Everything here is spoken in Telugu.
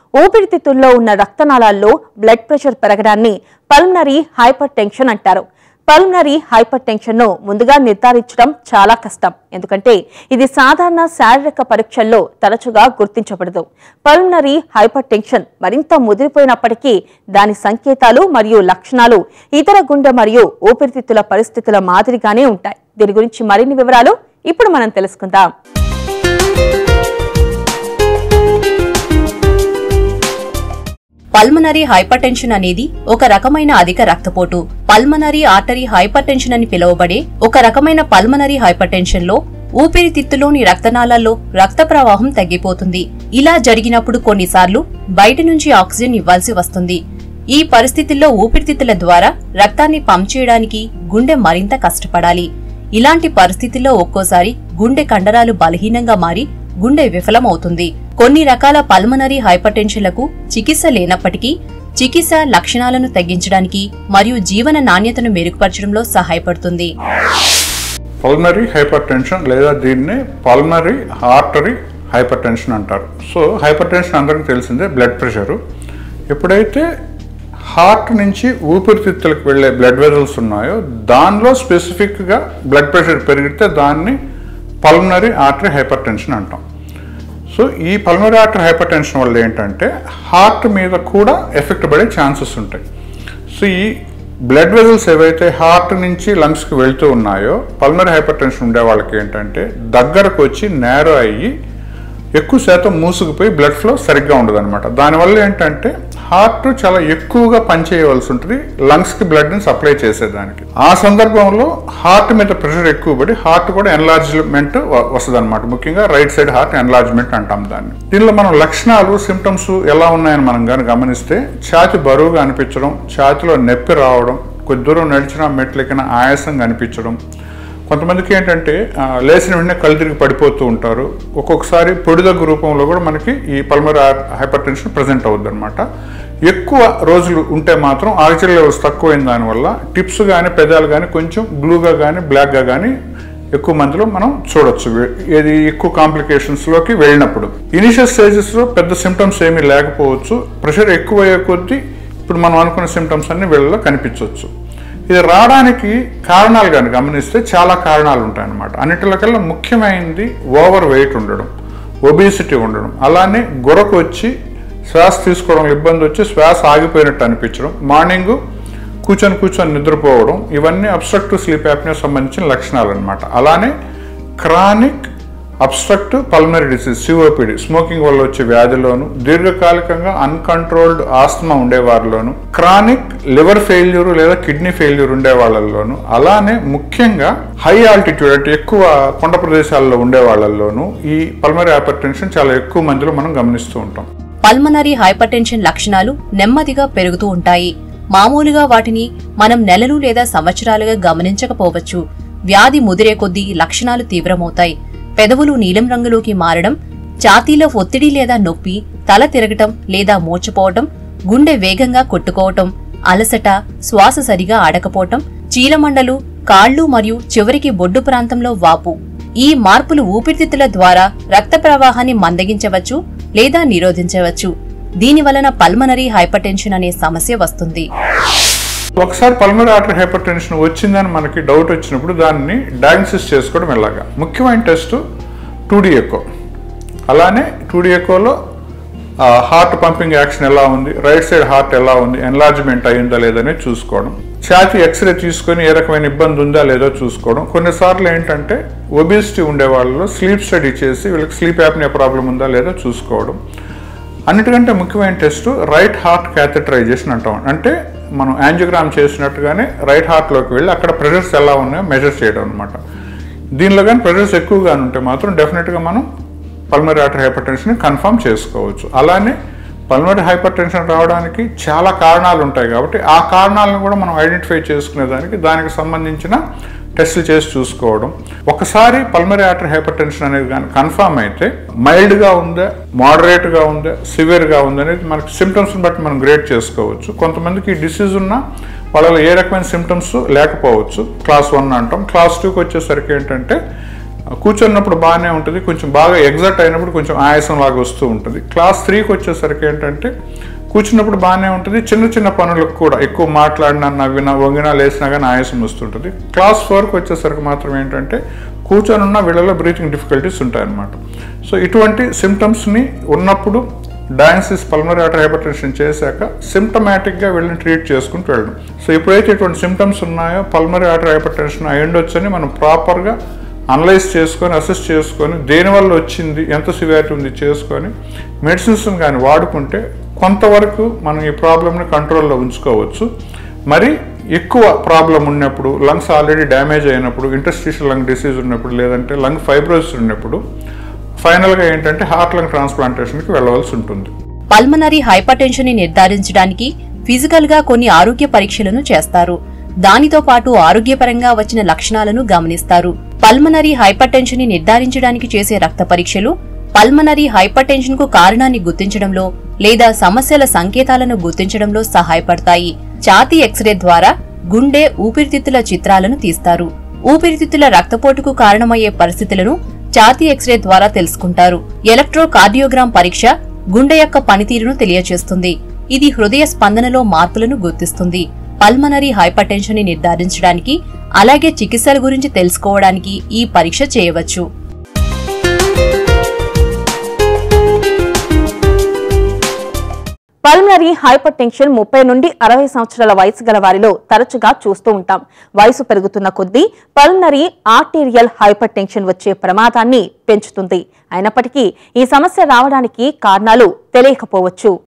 ఊపిరితిత్తుల్లో ఉన్న రక్తనాళాల్లో బ్లడ్ ప్రెషర్ పెరగడాన్ని పల్మనరీ హైపర్ టెన్షన్ అంటారు పల్మనరీ హైపర్ టెన్షన్ను ముందుగా నిర్ధారించడం చాలా కష్టం ఎందుకంటే ఇది సాధారణ శారీరక పరీక్షల్లో తరచుగా గుర్తించబడదు పల్మనరీ హైపర్ టెన్షన్ మరింత ముదిరిపోయినప్పటికీ దాని సంకేతాలు మరియు లక్షణాలు ఇతర గుండె మరియు ఊపిరితిత్తుల పరిస్థితుల మాదిరిగానే ఉంటాయి దీని గురించి మరిన్ని వివరాలు ఇప్పుడు మనం తెలుసుకుందాం పల్మనరీ హైపర్టెన్షన్ అనేది ఒక రకమైన అధిక రక్తపోటు పల్మనరీ ఆర్టరీ హైపర్టెన్షన్ అని పిలువబడే ఒక రకమైన పల్మనరీ హైపర్టెన్షన్ లో ఊపిరితిత్తులోని రక్తనాళాల్లో రక్త ప్రవాహం తగ్గిపోతుంది ఇలా జరిగినప్పుడు కొన్నిసార్లు బయట నుంచి ఆక్సిజన్ ఇవ్వాల్సి వస్తుంది ఈ పరిస్థితుల్లో ఊపిరితిత్తుల ద్వారా రక్తాన్ని పంప్ చేయడానికి గుండె మరింత కష్టపడాలి ఇలాంటి పరిస్థితుల్లో ఒక్కోసారి గుండె కండరాలు బలహీనంగా మారి గుండె విఫలమవుతుంది కొన్ని రకాల పల్మనరీ హైపర్టెన్షన్లకు చికిత్స లేనప్పటికీ చికిత్స లక్షణాలను తగ్గించడానికి మరియు జీవన నాణ్యతను మెరుగుపరచడంలో సహాయపడుతుంది పల్మరీ హైపర్ టెన్షన్ లేదా దీన్ని పల్మరీ ఆర్టరీ హైపర్ టెన్షన్ అంటారు సో హైపర్ టెన్షన్ అందరికీ తెలిసిందే బ్లడ్ ప్రెషరు ఎప్పుడైతే హార్ట్ నుంచి ఊపిరితిత్తులకు వెళ్ళే బ్లడ్ వెజల్స్ ఉన్నాయో దానిలో స్పెసిఫిక్గా బ్లడ్ ప్రెషర్ పెరిగితే దాన్ని పల్మనరీ ఆర్టరీ హైపర్ టెన్షన్ అంటాం సో ఈ పల్మరీ ఆర్టరీ హైపర్ టెన్షన్ వల్ల ఏంటంటే హార్ట్ మీద కూడా ఎఫెక్ట్ పడే ఛాన్సెస్ ఉంటాయి సో ఈ బ్లడ్ వెజల్స్ ఏవైతే హార్ట్ నుంచి లంగ్స్కి వెళ్తూ ఉన్నాయో పల్మరీ హైపర్ టెన్షన్ ఉండే వాళ్ళకి ఏంటంటే దగ్గరకు వచ్చి నేరో అయ్యి ఎక్కువ శాతం మూసుకుపోయి బ్లడ్ ఫ్లో సరిగ్గా ఉండదు అనమాట దానివల్ల ఏంటంటే హార్ట్ చాలా ఎక్కువగా పనిచేయవలసి ఉంటుంది లంగ్స్కి బ్లడ్ని సప్లై చేసేదానికి ఆ సందర్భంలో హార్ట్ మీద ప్రెషర్ ఎక్కువ పడి హార్ట్ కూడా ఎన్లార్జ్మెంట్ వస్తుంది అనమాట ముఖ్యంగా రైట్ సైడ్ హార్ట్ ఎన్లార్జ్మెంట్ అంటాం దాన్ని దీనిలో మనం లక్షణాలు సిమ్టమ్స్ ఎలా ఉన్నాయని మనం కానీ గమనిస్తే ఛాతి బరువుగా అనిపించడం ఛాతిలో నొప్పి రావడం కొద్ది దూరం నడిచినా మెట్లెక్కిన ఆయాసంగా అనిపించడం కొంతమందికి ఏంటంటే ఆ, లేచిన వెంటనే కళ్ళు తిరిగి పడిపోతూ ఉంటారు ఒక్కొక్కసారి పొడిదగ్గు రూపంలో కూడా మనకి ఈ పల్మరీ హైపర్ టెన్షన్ ప్రజెంట్ అవుద్ది అనమాట ఎక్కువ రోజులు ఉంటే మాత్రం ఆక్సిజన్ లెవెల్స్ తక్కువైన దానివల్ల టిప్స్ కానీ పెదాలు కానీ కొంచెం బ్లూగా కానీ బ్లాక్గా కానీ ఎక్కువ మందిలో మనం చూడొచ్చు వే- ఏది ఎక్కువ కాంప్లికేషన్స్లోకి వెళ్ళినప్పుడు ఇనిషియల్ స్టేజెస్లో పెద్ద సిమ్టమ్స్ ఏమీ లేకపోవచ్చు ప్రెషర్ ఎక్కువ అయ్యే కొద్దీ ఇప్పుడు మనం అనుకున్న సిమ్టమ్స్ అన్ని వీళ్ళలో కనిపించవచ్చు ఇది రావడానికి కారణాలు కానీ గమనిస్తే చాలా కారణాలు ఉంటాయన్నమాట అన్నిటిలోకల్లా ముఖ్యమైనది ఓవర్ వెయిట్ ఉండడం ఒబిసిటీ ఉండడం అలానే గురకు వచ్చి శ్వాస తీసుకోవడంలో ఇబ్బంది వచ్చి శ్వాస ఆగిపోయినట్టు అనిపించడం మార్నింగ్ కూర్చొని కూర్చొని నిద్రపోవడం ఇవన్నీ అబ్స్ట్రక్టివ్ స్లీప్ యాప్నే సంబంధించిన లక్షణాలు అనమాట అలానే chronic obstructive pulmonary disease COPD smoking వల్ల వచ్చే వ్యాధిలోను దీర్ఘకాలికంగా అన్కంట్రోల్డ్ ఆస్తమా ఉండే వారిలోను క్రానిక్ లివర్ ఫెయిల్యూర్ లేదా కిడ్నీ ఫెయిల్యూర్ ఉండే వాళ్ళల్లోను అలానే ముఖ్యంగా హై ఆల్టిట్యూడ్ అంటే ఎక్కువ కొండ ప్రదేశాల్లో ఉండే వాళ్ళల్లోనూ ఈ పల్మరీ హైపర్ టెన్షన్ చాలా ఎక్కువ మందిలో మనం గమనిస్తూ ఉంటాం పల్మనరీ హైపర్టెన్షన్ లక్షణాలు నెమ్మదిగా పెరుగుతూ ఉంటాయి మామూలుగా వాటిని మనం నెలలు లేదా సంవత్సరాలుగా గమనించకపోవచ్చు వ్యాధి ముదిరే కొద్దీ లక్షణాలు తీవ్రమవుతాయి పెదవులు నీలం రంగులోకి మారడం ఛాతీలో ఒత్తిడి లేదా నొప్పి తల తిరగటం లేదా మూర్చపోవటం గుండె వేగంగా కొట్టుకోవటం అలసట శ్వాస సరిగా ఆడకపోవటం చీలమండలు కాళ్ళు మరియు చివరికి బొడ్డు ప్రాంతంలో వాపు ఈ మార్పులు ఊపిరితిత్తుల ద్వారా రక్త ప్రవాహాన్ని మందగించవచ్చు లేదా నిరోధించవచ్చు దీని వలన పల్మనరీ హైపర్టెన్షన్ అనే సమస్య వస్తుంది ఒకసారి పల్మరీ ఆర్టరీ హైపర్ టెన్షన్ వచ్చిందని మనకి డౌట్ వచ్చినప్పుడు దాన్ని డయాగ్నోసిస్ చేసుకోవడం ఎలాగా ముఖ్యమైన టెస్ట్ టూడీ ఎకో అలానే టూడీ ఎకోలో హార్ట్ పంపింగ్ యాక్షన్ ఎలా ఉంది రైట్ సైడ్ హార్ట్ ఎలా ఉంది ఎన్లార్జ్మెంట్ అయిందా లేదని చూసుకోవడం ఛాతి ఎక్స్రే తీసుకొని ఏ రకమైన ఇబ్బంది ఉందా లేదో చూసుకోవడం కొన్నిసార్లు ఏంటంటే ఒబిసిటీ ఉండే వాళ్ళలో స్లీప్ స్టడీ చేసి వీళ్ళకి స్లీప్ యాప్నియా ప్రాబ్లం ఉందా లేదో చూసుకోవడం అన్నిటికంటే ముఖ్యమైన టెస్ట్ రైట్ హార్ట్ క్యాథెటరైజేషన్ అంటాం అంటే మనం యాంజియోగ్రామ్ చేసినట్టుగానే రైట్ హార్ట్లోకి వెళ్ళి అక్కడ ప్రెషర్స్ ఎలా ఉన్నాయో మెజర్ చేయడం అనమాట దీనిలో కానీ ప్రెషర్స్ ఎక్కువగా ఉంటే మాత్రం డెఫినెట్గా మనం pulmonary artery hypertension confirm చేసుకోవచ్చు అలానే పల్మరీ హైపర్ టెన్షన్ రావడానికి చాలా కారణాలు ఉంటాయి కాబట్టి ఆ కారణాలను కూడా మనం ఐడెంటిఫై చేసుకునేదానికి దానికి సంబంధించిన టెస్టులు చేసి చూసుకోవడం ఒకసారి పల్మరీ ఆర్టరీ హైపర్ టెన్షన్ అనేది కానీ కన్ఫర్మ్ అయితే మైల్డ్గా ఉందా మోడరేట్గా ఉందా సివియర్గా ఉందా అనేది మనకి సిమ్టమ్స్ని బట్టి మనం గ్రేడ్ చేసుకోవచ్చు కొంతమందికి డిసీజ్ ఉన్నా వాళ్ళలో ఏ రకమైన సిమ్టమ్స్ లేకపోవచ్చు క్లాస్ వన్ అంటాం క్లాస్ టూకి వచ్చేసరికి ఏంటంటే కూర్చున్నప్పుడు బాగానే ఉంటుంది కొంచెం బాగా ఎగ్జాక్ట్ అయినప్పుడు కొంచెం ఆయాసం లాగా వస్తూ ఉంటుంది క్లాస్ త్రీకి వచ్చేసరికి ఏంటంటే కూర్చున్నప్పుడు బాగానే ఉంటుంది చిన్న చిన్న పనులకు కూడా ఎక్కువ మాట్లాడినా నవ్వినా వంగినా లేసినా కానీ ఆయాసం వస్తుంటుంది క్లాస్ ఫోర్కి వచ్చేసరికి మాత్రం ఏంటంటే కూర్చొని ఉన్న వీళ్ళలో బ్రీతింగ్ డిఫికల్టీస్ ఉంటాయన్నమాట సో ఇటువంటి సిమ్టమ్స్ని ఉన్నప్పుడు డయాన్సిస్ పల్మరీ ఆర్టర్ హైపర్టెన్షన్ చేశాక సిమ్టమాటిక్గా వీళ్ళని ట్రీట్ చేసుకుంటూ వెళ్ళడం సో ఎప్పుడైతే ఇటువంటి సిమ్టమ్స్ ఉన్నాయో పల్మరీ ఆర్టర్ హైపర్టెన్షన్ అయి ఉండొచ్చని మనం ప్రాపర్గా అనలైజ్ చేసుకొని అసెస్ చేసుకొని దేనివల్ల వచ్చింది ఎంత సివియారిటీ ఉంది చేసుకొని మెడిసిన్స్ కానీ వాడుకుంటే కొంతవరకు మనం ఈ ప్రాబ్లమ్ని కంట్రోల్లో ఉంచుకోవచ్చు మరి ఎక్కువ ప్రాబ్లం ఉన్నప్పుడు లంగ్స్ ఆల్రెడీ డ్యామేజ్ అయినప్పుడు ఇంటర్స్టిషియల్ లంగ్ డిసీజ్ ఉన్నప్పుడు లేదంటే లంగ్ ఫైబ్రోసిస్ ఉన్నప్పుడు ఫైనల్గా ఏంటంటే హార్ట్ లంగ్ ట్రాన్స్ప్లాంటేషన్కి వెళ్ళవలసి ఉంటుంది పల్మనరీ హైపర్టెన్షన్ ని నిర్ధారించడానికి ఫిజికల్ గా కొన్ని ఆరోగ్య పరీక్షలను చేస్తారు దానితో పాటు ఆరోగ్యపరంగా వచ్చిన లక్షణాలను గమనిస్తారు పల్మనరీ హైపర్టెన్షన్ ని నిర్ధారించడానికి చేసే రక్త పరీక్షలు పల్మనరీ హైపర్టెన్షన్ కు కారణాన్ని గుర్తించడంలో లేదా సమస్యల సంకేతాలను గుర్తించడంలో సహాయపడతాయి ఛాతీ ఎక్స్రే ద్వారా గుండె ఊపిరితిత్తుల చిత్రాలను తీస్తారు ఊపిరితిత్తుల రక్తపోటుకు కారణమయ్యే పరిస్థితులను ఛాతీ ఎక్స్రే ద్వారా తెలుసుకుంటారు ఎలక్ట్రోకార్డియోగ్రామ్ పరీక్ష గుండె యొక్క పనితీరును తెలియచేస్తుంది ఇది హృదయ స్పందనలో మార్పులను గుర్తిస్తుంది పల్మనరీ హైపర్టెన్షన్ ని నిర్ధారించడానికి అలాగే చికిత్సల గురించి తెలుసుకోవడానికి ఈ పరీక్ష చేయవచ్చు పల్మనరీ హైపర్ టెన్షన్ ముప్పై నుండి అరవై సంవత్సరాల వయసు గల వారిలో తరచుగా చూస్తూ ఉంటాం వయసు పెరుగుతున్న కొద్దీ పల్మనరీ ఆర్టీరియల్ హైపర్ టెన్షన్ వచ్చే ప్రమాదాన్ని పెంచుతుంది అయినప్పటికీ ఈ సమస్య రావడానికి కారణాలు తెలియకపోవచ్చు